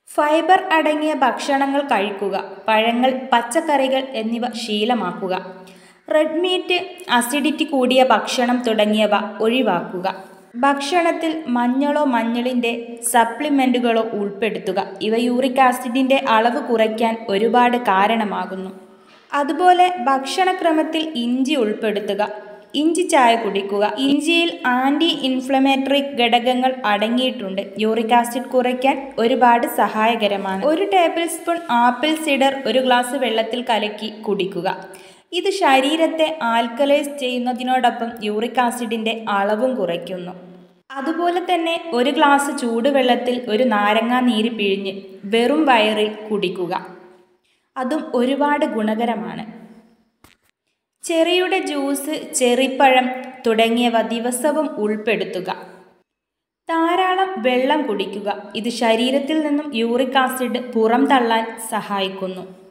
fibre അടങ്ങിയ ഭക്ഷണങ്ങൾ കഴിക്കുക പഴങ്ങൾ പച്ചക്കറികൾ എന്നിവ ശീലമാക്കുക റെഡ് മീറ്റ് അസിഡിറ്റി കൂടിയ ഭക്ഷണം തുടങ്ങിയവ ഒഴിവാക്കുക ഭക്ഷണത്തിൽ മഞ്ഞളോ മഞ്ഞളിൻ്റെ സപ്ലിമെൻറ്റുകളോ ഉൾപ്പെടുത്തുക ഇവ യൂറിക് ആസിഡിൻ്റെ അളവ് കുറയ്ക്കാൻ ഒരുപാട് കാരണമാകുന്നു അതുപോലെ ഭക്ഷണക്രമത്തിൽ ഇഞ്ചി ഉൾപ്പെടുത്തുക ഇഞ്ചി ചായ കുടിക്കുക ഇഞ്ചിയിൽ ആൻറ്റി ഇൻഫ്ലമേറ്ററി ഘടകങ്ങൾ അടങ്ങിയിട്ടുണ്ട് യൂറിക് ആസിഡ് കുറയ്ക്കാൻ ഒരുപാട് സഹായകരമാണ് ഒരു ടേബിൾ സ്പൂൺ ആപ്പിൾ സിഡർ ഒരു ഗ്ലാസ് വെള്ളത്തിൽ കലക്കി കുടിക്കുക ഇത് ശരീരത്തെ ആൽക്കലൈസ് ചെയ്യുന്നതിനോടൊപ്പം യൂറിക് ആസിഡിൻ്റെ അളവും കുറയ്ക്കുന്നു അതുപോലെ തന്നെ ഒരു ഗ്ലാസ് ചൂടുവെള്ളത്തിൽ ഒരു നാരങ്ങാ നീര് പിഴിഞ്ഞ് വെറും വയറിൽ കുടിക്കുക അതും ഒരുപാട് ഗുണകരമാണ് ചെറിയുടെ ജ്യൂസ് ചെറിപ്പഴം തുടങ്ങിയവ ദിവസവും ഉൾപ്പെടുത്തുക ധാരാളം വെള്ളം കുടിക്കുക ഇത് ശരീരത്തിൽ നിന്നും യൂറിക് ആസിഡ് പുറംതള്ളാൻ സഹായിക്കുന്നു